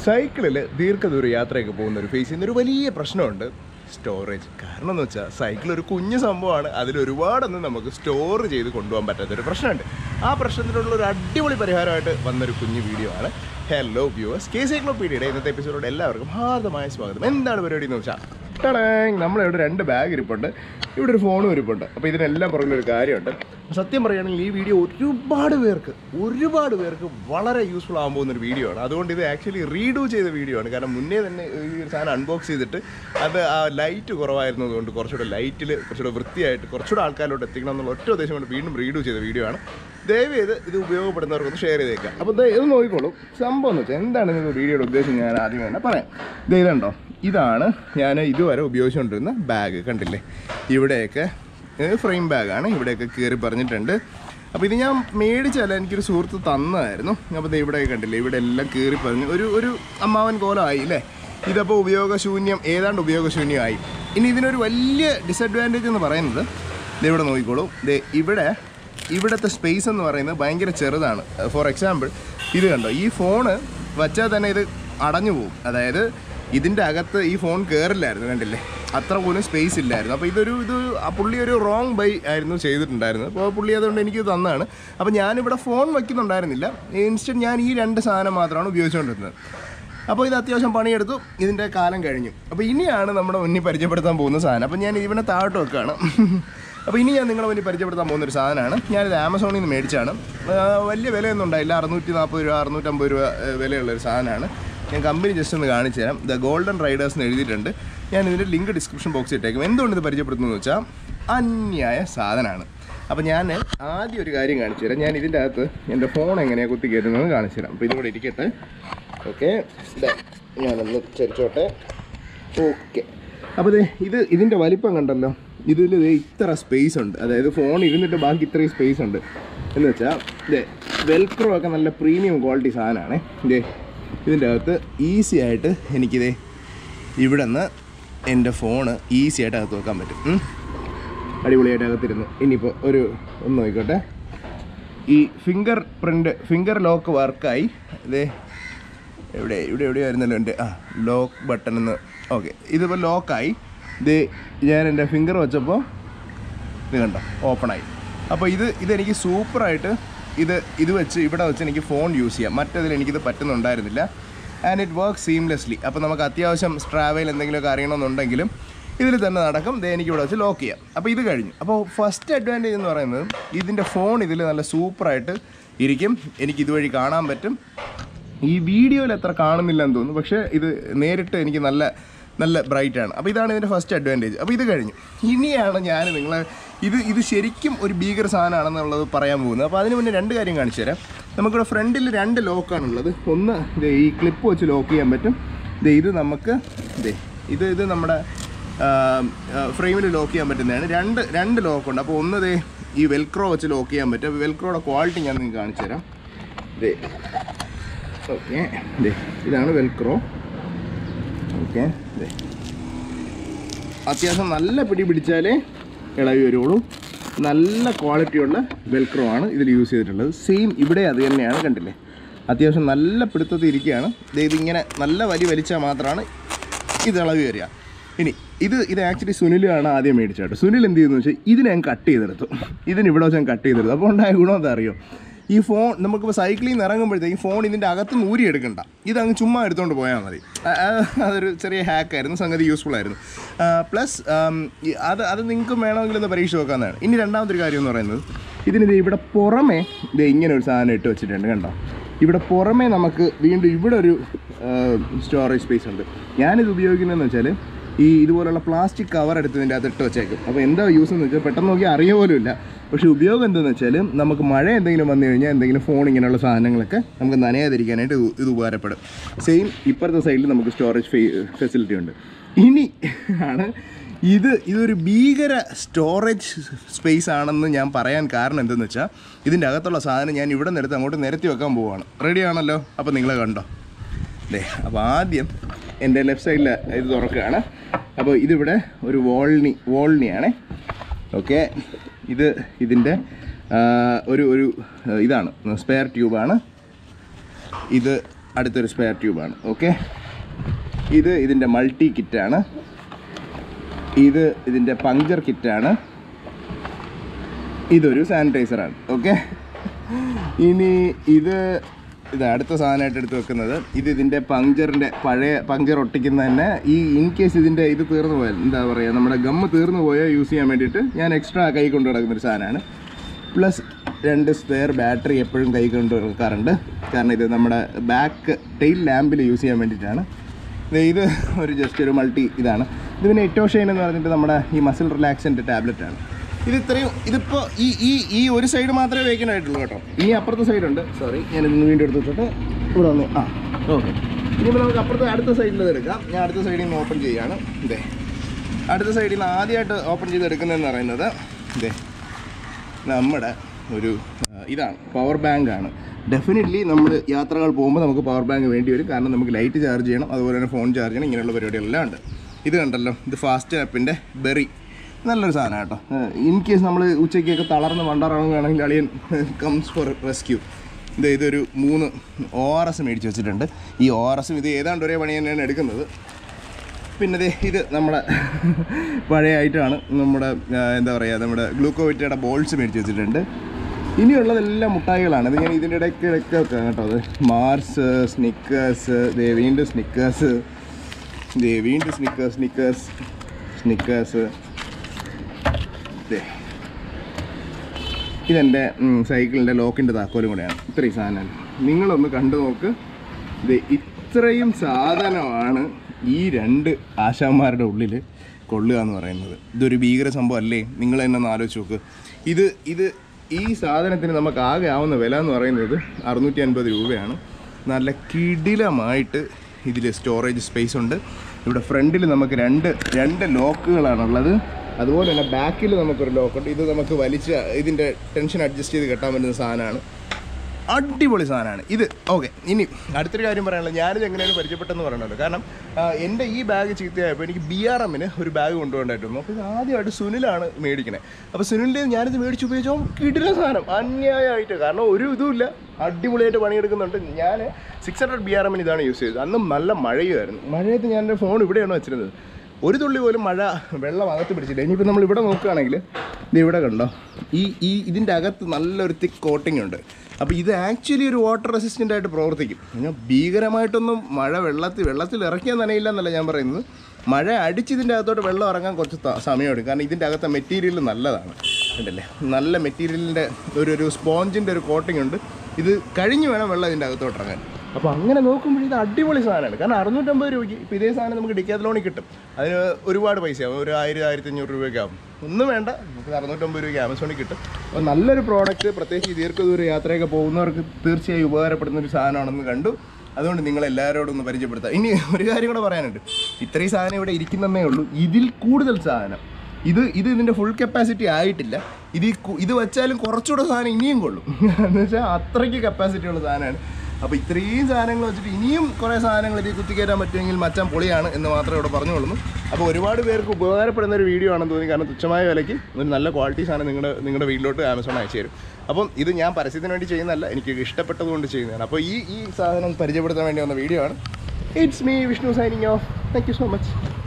സൈക്കിളിൽ ദീർഘദൂര യാത്രയൊക്കെ പോകുന്ന ഒരു ഫേസ് ചെയ്യുന്ന ഒരു വലിയ പ്രശ്നമുണ്ട് സ്റ്റോറേജ് കാരണം എന്ന് വെച്ചാൽ സൈക്കിൾ ഒരു കുഞ്ഞു സംഭവമാണ് അതിൽ ഒരുപാടൊന്നും നമുക്ക് സ്റ്റോർ ചെയ്ത് കൊണ്ടുപോകാൻ പറ്റാത്തൊരു പ്രശ്നമുണ്ട് ആ പ്രശ്നത്തിനുള്ള ഒരു അടിപൊളി പരിഹാരമായിട്ട് വന്നൊരു കുഞ്ഞു വീഡിയോ ആണ് ഹലോ വ്യൂവേഴ്സ് കെ സൈക്ലോപീഡിയയുടെ ഇന്നത്തെ എപ്പിസോഡിൽ എല്ലാവർക്കും ഹാർദമായ സ്വാഗതം എന്താണ് പരിപാടി എന്ന് വെച്ചാൽ ടടാങ് നമ്മളിവിടെ രണ്ട് ബാഗ് ഇരിപ്പുണ്ട് ഇവിടെ ഒരു ഫോണും ഇരിപ്പുണ്ട് അപ്പോൾ ഇതിനെല്ലാം പുറകിലൊരു കാര്യമുണ്ട് സത്യം പറയുകയാണെങ്കിൽ ഈ വീഡിയോ ഒരുപാട് പേർക്ക് ഒരുപാട് പേർക്ക് വളരെ യൂസ്ഫുൾ ആകാൻ പോകുന്ന ഒരു വീഡിയോ ആണ് അതുകൊണ്ട് ഇത് ആക്ച്വലി റീഡു ചെയ്ത വീഡിയോ ആണ് കാരണം മുന്നേ തന്നെ ഈ ഒരു സാധനം അൺബോക്സ് ചെയ്തിട്ട് അത് ആ ലൈറ്റ് കുറവായിരുന്നതുകൊണ്ട് കുറച്ചുകൂടെ ലൈറ്റിൽ കുറച്ചുകൂടെ വൃത്തിയായിട്ട് കുറച്ചുകൂടെ ആൾക്കാരിലോട്ട് എത്തിക്കണം എന്നുള്ള ഒറ്റ ഉദ്ദേശം കൊണ്ട് വീണ്ടും റീഡു ചെയ്ത വീഡിയോ ആണ് ദയവ് ചെയ്ത് ഇത് ഉപയോഗപ്പെടുന്നവർക്കൊന്ന് ഷെയർ ചെയ്തേക്കാം അപ്പോൾ ദേ ഇത് നോക്കിക്കോളൂ സംഭവം എന്ന് വെച്ചാൽ എന്താണ് നിങ്ങൾക്ക് വീഡിയോയുടെ ഉദ്ദേശം ഞാൻ ആദ്യം തന്നെ പറയാം ഇത് ഇതുണ്ടോ ഇതാണ് ഞാൻ ഇതുവരെ ഉപയോഗിച്ചുകൊണ്ടിരുന്ന ബാഗ് കണ്ടില്ലേ ഇവിടെയൊക്കെ ഫ്രെയിം ബാഗാണ് ഇവിടെയൊക്കെ കയറി പറഞ്ഞിട്ടുണ്ട് അപ്പോൾ ഇത് ഞാൻ മേടിച്ചല്ല എനിക്കൊരു സുഹൃത്ത് തന്നതായിരുന്നു അപ്പോൾ ഇത് ഇവിടെ കണ്ടില്ലേ ഇവിടെ എല്ലാം കയറി പറഞ്ഞ് ഒരു ഒരു അമ്മാവൻ കോലമായി അല്ലേ ഇതപ്പോൾ ഉപയോഗശൂന്യം ഏതാണ്ട് ഉപയോഗശൂന്യമായി ഇനി ഇതിനൊരു വലിയ ഡിസഡ്വാൻറ്റേജ് എന്ന് പറയുന്നത് ഇത് ഇവിടെ നോക്കിക്കോളൂ ദേ ഇവിടെ ഇവിടുത്തെ സ്പേസ് എന്ന് പറയുന്നത് ഭയങ്കര ചെറുതാണ് ഫോർ എക്സാമ്പിൾ ഇത് കണ്ടോ ഈ ഫോണ് വച്ചാൽ തന്നെ ഇത് അടഞ്ഞു പോകും അതായത് ഇതിൻ്റെ അകത്ത് ഈ ഫോൺ കയറില്ലായിരുന്നു കണ്ടില്ലേ അത്ര പോലും സ്പേസ് ഇല്ലായിരുന്നു അപ്പോൾ ഇതൊരു ഇത് ആ പുള്ളി ഒരു റോങ് ബൈ ആയിരുന്നു ചെയ്തിട്ടുണ്ടായിരുന്നത് അപ്പോൾ പുള്ളി അതുകൊണ്ട് എനിക്ക് തന്നതാണ് അപ്പോൾ ഞാനിവിടെ ഫോൺ വയ്ക്കുന്നുണ്ടായിരുന്നില്ല ഇൻസ്റ്റൻറ്റ് ഞാൻ ഈ രണ്ട് സാധനം മാത്രമാണ് ഉപയോഗിച്ചുകൊണ്ടിരുന്നത് അപ്പോൾ ഇത് അത്യാവശ്യം പണിയെടുത്തു ഇതിൻ്റെ കാലം കഴിഞ്ഞു അപ്പോൾ ഇനിയാണ് നമ്മുടെ മുന്നിൽ പരിചയപ്പെടുത്താൻ പോകുന്ന സാധനം അപ്പോൾ ഞാൻ ഇവനെ താഴോട്ട് വെക്കുകയാണ് അപ്പോൾ ഇനി ഞാൻ നിങ്ങളെ മുന്നിൽ പരിചയപ്പെടുത്താൻ പോകുന്ന ഒരു സാധനമാണ് ഞാനിത് ആമസോണിൽ നിന്ന് മേടിച്ചാണ് ആ, വലിയ വിലയൊന്നും ഉണ്ടായില്ല അറുന്നൂറ്റി നാൽപ്പത് രൂപ അറുന്നൂറ്റമ്പത് രൂപ ഏ, വിലയുള്ള ഒരു സാധനമാണ് ഞാൻ കമ്പനി ജസ്റ്റ് ഒന്ന് കാണിച്ചു തരാം ദ ഗോൾഡൻ റൈഡേഴ്സ് എന്ന് എഴുതിയിട്ടുണ്ട് ഞാൻ ഇതിൻ്റെ ലിങ്ക് ഡിസ്ക്രിപ്ഷൻ ബോക്സിൽ ഇട്ടേക്കും എന്തുകൊണ്ട് ഇത് പരിചയപ്പെടുത്തുന്നത് വെച്ചാൽ അന്യായ സാധനമാണ് അപ്പോൾ ഞാൻ ആദ്യം ഒരു കാര്യം കാണിച്ചു തരാം ഞാൻ ഇതിൻ്റെ അകത്ത് എൻ്റെ ഫോൺ എങ്ങനെയാണ് കുത്തി കയറ്റുന്നത് കാണിച്ചു തരാം അപ്പോൾ ഇതും കൂടെ ഇരിക്കട്ടെ ഓക്കെ ഞാനൊന്ന് ചരിച്ചോട്ടെ ഓക്കെ അപ്പോൾ ദേ ഇത് ഇതിൻ്റെ വലിപ്പം കണ്ടല്ലോ ഇതിൽ ദേ ഇത്ര സ്പേസ് ഉണ്ട് അതായത് ഫോൺ ഇരുന്നിട്ട് ബാക്കി ഇത്രയും സ്പേസ് ഉണ്ട് എന്ന് വെച്ചാൽ ഇതേ വെൽക്രോ ഒക്കെ നല്ല പ്രീമിയം ക്വാളിറ്റി സാധനമാണ് ഇതേ ഇതിൻ്റെ അകത്ത് ഈസി ആയിട്ട് എനിക്കിതേ ഇവിടെ നിന്ന് എൻ്റെ ഫോണ് ഈസി ആയിട്ട് അകത്ത് വെക്കാൻ പറ്റും ഉം. അടിപൊളിയായിട്ട് അകത്തിരുന്നു ഇനിയിപ്പോൾ ഒരു ഒന്ന് നോക്കിക്കോട്ടെ ഈ ഫിംഗർ പ്രിൻ്റ് ഫിംഗർ ലോക്ക് വർക്കായി ഇതേ എവിടെ ഇവിടെ എവിടെയായിരുന്നല്ലോ എൻ്റെ ആ ലോക്ക് ബട്ടൺ എന്ന് ഓക്കെ ഇതിപ്പോൾ ലോക്കായി ഇത് ഞാൻ എൻ്റെ ഫിംഗർ വെച്ചപ്പോൾ ഇത് കണ്ടോ ഓപ്പണായി അപ്പോൾ ഇത് ഇതെനിക്ക് സൂപ്പറായിട്ട് ഇത് ഇത് വെച്ച് ഇവിടെ വെച്ച് എനിക്ക് ഫോൺ യൂസ് ചെയ്യാം മറ്റതിൽ എനിക്കിത് പറ്റുന്നുണ്ടായിരുന്നില്ല ആൻഡ് ഇറ്റ് വർക്ക് സീംലെസ്ലി അപ്പോൾ നമുക്ക് അത്യാവശ്യം ട്രാവൽ എന്തെങ്കിലുമൊക്കെ അറിയണമെന്നുണ്ടെങ്കിലും ഇതിൽ തന്നെ നടക്കും ദേ എനിക്ക് ഇവിടെ വെച്ച് ലോക്ക് ചെയ്യാം അപ്പോൾ ഇത് കഴിഞ്ഞു അപ്പോൾ ഫസ്റ്റ് അഡ്വാൻറ്റേജ് എന്ന് പറയുന്നത് ഇതിൻ്റെ ഫോൺ ഇതിൽ നല്ല സൂപ്പറായിട്ട് ഇരിക്കും എനിക്ക് ഇതുവഴി കാണാൻ പറ്റും ഈ വീഡിയോയിൽ എത്ര കാണുന്നില്ല എന്ന് തോന്നുന്നു പക്ഷേ ഇത് നേരിട്ട് എനിക്ക് നല്ല നല്ല ബ്രൈറ്റ് ആണ് അപ്പോൾ ഇതാണ് ഇതിൻ്റെ ഫസ്റ്റ് അഡ്വാൻറ്റേജ് അപ്പോൾ ഇത് കഴിഞ്ഞു ഇനിയാണ് ഞാൻ നിങ്ങളെ ഇത് ഇത് ശരിക്കും ഒരു ഭീകര സാധനമാണെന്നുള്ളത് പറയാൻ പോകുന്നത് അപ്പോൾ അതിന് മുന്നേ രണ്ട് കാര്യം കാണിച്ചു തരാം നമുക്കിവിടെ ഫ്രണ്ടിൽ രണ്ട് ലോക്കാണുള്ളത് ഒന്ന് ഇത് ഈ ക്ലിപ്പ് വെച്ച് ലോക്ക് ചെയ്യാൻ പറ്റും ഇത് ഇത് നമുക്ക് ഇതേ ഇത് ഇത് നമ്മുടെ ഫ്രെയിമിൽ ലോക്ക് ചെയ്യാൻ പറ്റുന്നതാണ് രണ്ട് രണ്ട് ലോക്കുണ്ട് അപ്പോൾ ഒന്ന് ദേ ഈ വെൽക്രോ വെച്ച് ലോക്ക് ചെയ്യാൻ പറ്റും വെൽക്രോയുടെ ക്വാളിറ്റി ഞാൻ നിങ്ങൾക്ക് കാണിച്ചു തരാം ഇതേ ഓക്കെ ഇതാണ് വെൽക്രോ ഓക്കെ അത്യാവശ്യം നല്ല പിടി പിടിച്ചാലേ ഇളവി വരുള്ളൂ നല്ല ക്വാളിറ്റിയുള്ള വെൽക്രോ ആണ് ഇതിൽ യൂസ് ചെയ്തിട്ടുള്ളത് സെയിം ഇവിടെ അത് തന്നെയാണ് കണ്ടില്ലേ അത്യാവശ്യം നല്ല പിടുത്തത്തിൽ ഇരിക്കുകയാണ് ദേ ഇതിങ്ങനെ നല്ല വലി വലിച്ചാൽ മാത്രമാണ് ഇത് ഇളവി വരിക ഇനി ഇത് ഇത് ആക്ച്വലി സുനിലാണ് ആദ്യം മേടിച്ചത് സുനിൽ എന്ത് ചെയ്യുന്നു വെച്ചാൽ ഇതിനെ ഞാൻ കട്ട് ചെയ്തെടുത്തു ഇതിന് ഇവിടെ വെച്ച് ഞാൻ കട്ട് ചെയ്തെടുത്തു അപ്പോൾ ഉണ്ടായ ഗുണം എന്താ അറിയോ ഈ ഫോൺ നമുക്കിപ്പോൾ സൈക്കിളിൽ നിന്ന് ഇറങ്ങുമ്പോഴത്തേക്കും ഫോൺ ഇതിൻ്റെ അകത്ത് നിന്ന് ഊരി എടുക്കണ്ട ഇതങ്ങ് ചുമ്മാ എടുത്തുകൊണ്ട് പോയാൽ മതി ആ, ആ, അതൊരു ചെറിയ ഹാക്കായിരുന്നു സംഗതി യൂസ്ഫുൾ ആയിരുന്നു പ്ലസ് അത് അത് നിങ്ങൾക്ക് വേണമെങ്കിൽ ഒന്ന് പരീക്ഷ നോക്കാവുന്നതാണ് ഇനി രണ്ടാമത്തെ ഒരു കാര്യം എന്ന് പറയുന്നത് ഇതിന് ദേ ഇവിടെ പുറമേ ഇത് ഇങ്ങനെ ഒരു സാധനം ഇട്ട് വെച്ചിട്ടുണ്ട് കണ്ടോ ഇവിടെ പുറമേ നമുക്ക് വീണ്ടും ഇവിടെ ഒരു സ്റ്റോറേജ് സ്പേസ് ഉണ്ട് ഞാനിത് ഉപയോഗിക്കുന്നതെന്ന് വെച്ചാൽ ഈ ഇതുപോലുള്ള പ്ലാസ്റ്റിക് കവർ എടുത്ത് ഇതിൻ്റെ അകത്ത് ഇട്ട് വെച്ചേക്കും അപ്പോൾ എന്താ യൂസ് എന്ന് വെച്ചാൽ പെട്ടെന്ന് നോക്കി അറിയ പോലും ഇല്ല പക്ഷേ ഉപയോഗം എന്താണെന്ന് വെച്ചാൽ നമുക്ക് മഴ എന്തെങ്കിലും വന്നു കഴിഞ്ഞാൽ എന്തെങ്കിലും ഫോൺ ഇങ്ങനെയുള്ള സാധനങ്ങളൊക്കെ നമുക്ക് നനയാതിരിക്കാനായിട്ട് ഇത് ഇത് ഉപകാരപ്പെടും സെയിം ഇപ്പുറത്തെ സൈഡിൽ നമുക്ക് സ്റ്റോറേജ് ഫെസിലിറ്റി ഉണ്ട് ഇനി ആണ് ഇത് ഇതൊരു ഭീകര സ്റ്റോറേജ് സ്പേസ് ആണെന്ന് ഞാൻ പറയാൻ കാരണം എന്തെന്ന് വെച്ചാൽ ഇതിൻ്റെ അകത്തുള്ള സാധനം ഞാൻ ഇവിടെ നിന്ന് എടുത്ത് അങ്ങോട്ട് നിരത്തി വെക്കാൻ പോവുകയാണ് റെഡി ആണല്ലോ അപ്പോൾ നിങ്ങൾ കണ്ടോ ദേ അപ്പോൾ ആദ്യം എൻ്റെ ലെഫ്റ്റ് സൈഡിൽ ഇത് തുറക്കുകയാണ് അപ്പോൾ ഇതിവിടെ ഒരു വോൾണി വോൾണിയാണ് ഓക്കെ ഇത് ഇതിൻ്റെ ആ, ഒരു ഒരു ആ, ഇതാണ് സ്പെയർ ട്യൂബാണ് ഇത് അടുത്തൊരു സ്പെയർ ട്യൂബാണ് ഓക്കെ ഇത് ഇതിൻ്റെ മൾട്ടി കിറ്റാണ് ഇത് ഇതിൻ്റെ പങ്ചർ കിറ്റാണ് ഇതൊരു സാനിറ്റൈസറാണ് ഓക്കെ ഇനി ഇത് ഇത് അടുത്ത സാധനമായിട്ട് എടുത്ത് വെക്കുന്നത് ഇത് ഇതിൻ്റെ പങ്ചറിൻ്റെ പഴയ പങ്ചർ ഒട്ടിക്കുന്ന തന്നെ ഈ ഇൻ കേസ് ഇതിൻ്റെ ഇത് തീർന്നു പോയാൽ എന്താ പറയുക നമ്മുടെ ഗമ്മ് തീർന്നു പോയാൽ യൂസ് ചെയ്യാൻ വേണ്ടിയിട്ട് ഞാൻ എക്സ്ട്രാ കൈ കൊണ്ട് നടക്കുന്ന ഒരു സാധനമാണ് പ്ലസ് രണ്ട് സ്പെയർ ബാറ്ററി എപ്പോഴും കൈ കൊണ്ട് വെക്കാറുണ്ട് കാരണം ഇത് നമ്മുടെ ബാക്ക് ടെയിൽ ലാമ്പിൽ യൂസ് ചെയ്യാൻ വേണ്ടിയിട്ടാണ് ദേ ഇത് ഒരു ജസ്റ്റ് ഒരു മൾട്ടി ഇതാണ് ഇത് പിന്നെ എറ്റോഷൈൻ എന്ന് പറഞ്ഞിട്ട് നമ്മുടെ ഈ മസിൽ റിലാക്സിൻ്റെ ടാബ്ലറ്റ് ആണ് ഇത് ഇത്രയും ഇതിപ്പോൾ ഈ ഈ ഈ ഒരു സൈഡ് മാത്രമേ വയ്ക്കാനായിട്ടുള്ളൂ കേട്ടോ ഇനി അപ്പുറത്തെ സൈഡ് ഉണ്ട് സോറി ഞാൻ ഇന്ന് വീണ്ടും എടുത്ത് വെച്ചിട്ട് ഇവിടെ വന്ന് ആ ഓക്കെ ഇനിയിപ്പോൾ നമുക്ക് അപ്പുറത്തെ അടുത്ത സൈഡിൽ എടുക്കാം ഞാൻ അടുത്ത സൈഡിൽ നിന്ന് ഓപ്പൺ ചെയ്യുകയാണ് ഇതേ അടുത്ത സൈഡിൽ നിന്ന് ആദ്യമായിട്ട് ഓപ്പൺ ചെയ്ത് എടുക്കുന്നതെന്ന് പറയുന്നത് ഇതേ നമ്മുടെ ഒരു ആ, ഇതാണ് പവർ ബാങ്ക് ആണ് ഡെഫിനറ്റ്ലി നമ്മൾ യാത്രകൾ പോകുമ്പോൾ നമുക്ക് പവർ ബാങ്ക് വേണ്ടി വരും കാരണം നമുക്ക് ലൈറ്റ് ചാർജ് ചെയ്യണം അതുപോലെ തന്നെ ഫോൺ ചാർജ് ചെയ്യണം ഇങ്ങനെയുള്ള പരിപാടികളെല്ലാം ഉണ്ട് ഇത് കണ്ടല്ലോ ഇത് ഫാസ്റ്റ് ആപ്പിൻ്റെ ബെറി നല്ലൊരു സാധനം കേട്ടോ ഇൻ കേസ് നമ്മൾ ഉച്ചയ്ക്കൊക്കെ തളർന്ന് വണ്ടറങ്ങുകയാണെങ്കിൽ അളിയൻ കംസ് ഫോർ റെസ്ക്യൂ ഇത് ഇതൊരു മൂന്ന് ഒ ആർ എസ് മേടിച്ച് വെച്ചിട്ടുണ്ട് ഈ ഒ ആർ എസും ഇത് ഏതാണ്ട് ഒരേ പണി തന്നെയാണ് എടുക്കുന്നത് പിന്നെ ദേ ഇത് നമ്മുടെ പഴയ ഐറ്റമാണ് നമ്മുടെ ആ, എന്താ പറയുക നമ്മുടെ ഗ്ലൂക്കോവിറ്റയുടെ ബോൾസ് മേടിച്ച് വെച്ചിട്ടുണ്ട് ഇനിയുള്ളതെല്ലാം മുട്ടായികളാണ് ഇത് ഞാൻ ഇതിൻ്റെ ഇടയ്ക്ക് ഇടയ്ക്ക് വെക്കാം കേട്ടോ അത് മാർസ് സ്നിക്കേഴ്സ് ദേ വീണ്ടും സ്നിക്കേഴ്സ് ദേ വീണ്ടും സ്നിക്കേഴ്സ് സ്നിക്കേഴ്സ് സ്നിക്കേഴ്സ് ദേ ഇതെൻ്റെ സൈക്കിളിൻ്റെ ലോക്കിൻ്റെ താക്കോലും കൂടെയാണ് ഇത്രയും സാധനം നിങ്ങളൊന്ന് കണ്ടു നോക്ക് ഇത് ഇത്രയും സാധനമാണ് ഈ രണ്ട് ആശാന്മാരുടെ ഉള്ളിൽ കൊള്ളുക എന്ന് പറയുന്നത് ഇതൊരു ഭീകര സംഭവം അല്ലേ നിങ്ങൾ തന്നെ ഒന്ന് ആലോചിച്ച് നോക്ക് ഇത് ഇത് ഈ സാധനത്തിന് നമുക്ക് ആകെ ആവുന്ന വില എന്ന് പറയുന്നത് അറുന്നൂറ്റി അൻപത് രൂപയാണ് നല്ല കിടിലമായിട്ട് ഇതിൽ സ്റ്റോറേജ് സ്പേസ് ഉണ്ട് ഇവിടെ ഫ്രണ്ടിൽ നമുക്ക് രണ്ട് രണ്ട് ലോക്കുകളാണുള്ളത് അതുപോലെ തന്നെ ബാക്കിൽ നമുക്കൊരു ലോക്കുണ്ട് ഇത് നമുക്ക് വലിച്ച് ഇതിൻ്റെ ടെൻഷൻ അഡ്ജസ്റ്റ് ചെയ്ത് കെട്ടാൻ പറ്റുന്ന സാധനമാണ് അടിപൊളി സാധനമാണ് ഇത് ഓക്കെ ഇനി അടുത്തൊരു കാര്യം പറയാനുള്ളത് ഞാനിത് എങ്ങനെയാണ് പരിചയപ്പെട്ടെന്ന് പറയണല്ലോ കാരണം ആ, എൻ്റെ ഈ ബാഗ് ചീത്തയായപ്പോൾ എനിക്ക് ബി ആർ എമ്മിന് ഒരു ബാഗ് കൊണ്ടുപോകണ്ടായിരുന്നു അപ്പോൾ ഇത് ആദ്യമായിട്ട് സുനിലാണ് മേടിക്കണേ അപ്പോൾ സുനിലിൻ്റെ ഞാനിത് മേടിച്ച് ഉപയോഗിച്ചോ കിടില സാധനം അന്യായമായിട്ട് കാരണം ഒരു ഇതുമില്ല അടിപൊളിയായിട്ട് പണിയെടുക്കുന്നുണ്ട് ഞാൻ സിക്സ് ഹൺഡ്രഡ് ബി ആർ എമ്മിന് ഇതാണ് യൂസ് ചെയ്തത് അന്നും നല്ല മഴയുമായിരുന്നു മഴയത്ത് ഞാൻ എൻ്റെ ഫോൺ ഇവിടെയാണ് വെച്ചിരുന്നത് ഒരു തുള്ളി പോലും മഴ വെള്ളം അകത്ത് പിടിച്ചില്ല ഇനിയിപ്പോൾ നമ്മൾ ഇവിടെ നോക്കുകയാണെങ്കിൽ ഇത് ഇവിടെ കണ്ടോ ഈ ഈ ഇതിൻ്റെ അകത്ത് നല്ലൊരു തിക്ക് കോട്ടിംഗ് ഉണ്ട് അപ്പോൾ ഇത് ആക്ച്വലി ഒരു വാട്ടർ റെസിസ്റ്റൻ്റ് ആയിട്ട് പ്രവർത്തിക്കും പിന്നെ ഭീകരമായിട്ടൊന്നും മഴ വെള്ളത്തിൽ വെള്ളത്തിൽ ഇറക്കിയാൽ നനയില്ല എന്നല്ല ഞാൻ പറയുന്നത് മഴ അടിച്ച് ഇതിൻ്റെ അകത്തോട്ട് വെള്ളം ഇറങ്ങാൻ കുറച്ച് ത- സമയമെടുക്കും കാരണം ഇതിൻ്റെ അകത്തെ മെറ്റീരിയൽ നല്ലതാണ് ഉണ്ടല്ലേ നല്ല മെറ്റീരിയലിൻ്റെ ഒരു ഒരു സ്പോഞ്ചിൻ്റെ ഒരു കോട്ടിംഗ് ഉണ്ട് ഇത് കഴിഞ്ഞ് വേണം വെള്ളം ഇതിൻ്റെ അകത്തോട്ട് ഇറങ്ങാൻ അപ്പോൾ അങ്ങനെ നോക്കുമ്പോൾ ഇത് അടിപൊളി സാധനമാണ് കാരണം അറുന്നൂറ്റമ്പത് രൂപയ്ക്ക് ഇപ്പോൾ ഇതേ സാധനം നമുക്ക് ഡിക്കാത്തലോണിൽ കിട്ടും അതിന് ഒരുപാട് പൈസയാവും ഒരു ആയിരം ആയിരത്തി അഞ്ഞൂറ് രൂപയൊക്കെ ആവും ഒന്നും വേണ്ട നമുക്ക് അറുന്നൂറ്റമ്പത് രൂപയ്ക്ക് ആമസോണിൽ കിട്ടും അപ്പോൾ നല്ലൊരു പ്രോഡക്റ്റ് പ്രത്യേകിച്ച് ഈ ദീർഘദൂര യാത്രയൊക്കെ പോകുന്നവർക്ക് തീർച്ചയായും ഉപകാരപ്പെടുന്ന ഒരു സാധനമാണെന്ന് കണ്ടു അതുകൊണ്ട് നിങ്ങൾ എല്ലാവരോടും ഒന്ന് പരിചയപ്പെടുത്താം ഇനി ഒരു കാര്യം കൂടെ പറയാനുണ്ട് ഇത്രയും സാധനം ഇവിടെ ഇരിക്കുന്നതേ ഉള്ളൂ ഇതിൽ കൂടുതൽ സാധനം ഇത് ഇത് ഇതിൻ്റെ ഫുൾ കപ്പാസിറ്റി ആയിട്ടില്ല ഇത് ഈ കു- ഇത് വെച്ചാലും കുറച്ചുകൂടെ സാധനം ഇനിയും കൊള്ളും എന്ന് വെച്ചാൽ അത്രയ്ക്ക് കപ്പാസിറ്റി ഉള്ള സാധനമാണ് അപ്പോൾ ഇത്രയും സാധനങ്ങൾ വെച്ചിട്ട് ഇനിയും കുറേ സാധനങ്ങൾ ഇതിൽ കുത്തിക്കയറ്റാൻ പറ്റുമെങ്കിൽ മച്ചാൻ പൊളിയാണ് എന്ന് മാത്രമേ ഇവിടെ പറഞ്ഞുകൊള്ളുന്നു അപ്പോൾ ഒരുപാട് പേർക്ക് ഉപകാരപ്പെടുന്ന ഒരു വീഡിയോ ആണെന്ന് തോന്നി കാരണം തുച്ഛമായ വിലയ്ക്ക് ഒരു നല്ല ക്വാളിറ്റി സാധനം നിങ്ങളുടെ നിങ്ങളുടെ വീട്ടിലോട്ട് ആമസോൺ അയച്ചു തരും അപ്പം ഇത് ഞാൻ പരസ്യത്തിന് വേണ്ടി ചെയ്യുന്നതല്ല എനിക്ക് ഇഷ്ടപ്പെട്ടതുകൊണ്ട് ചെയ്യുന്നതാണ് അപ്പോൾ ഈ ഈ സാധനം പരിചയപ്പെടുത്താൻ വേണ്ടി വന്ന വീഡിയോ ആണ് it's me Vishnu signing off thank you so much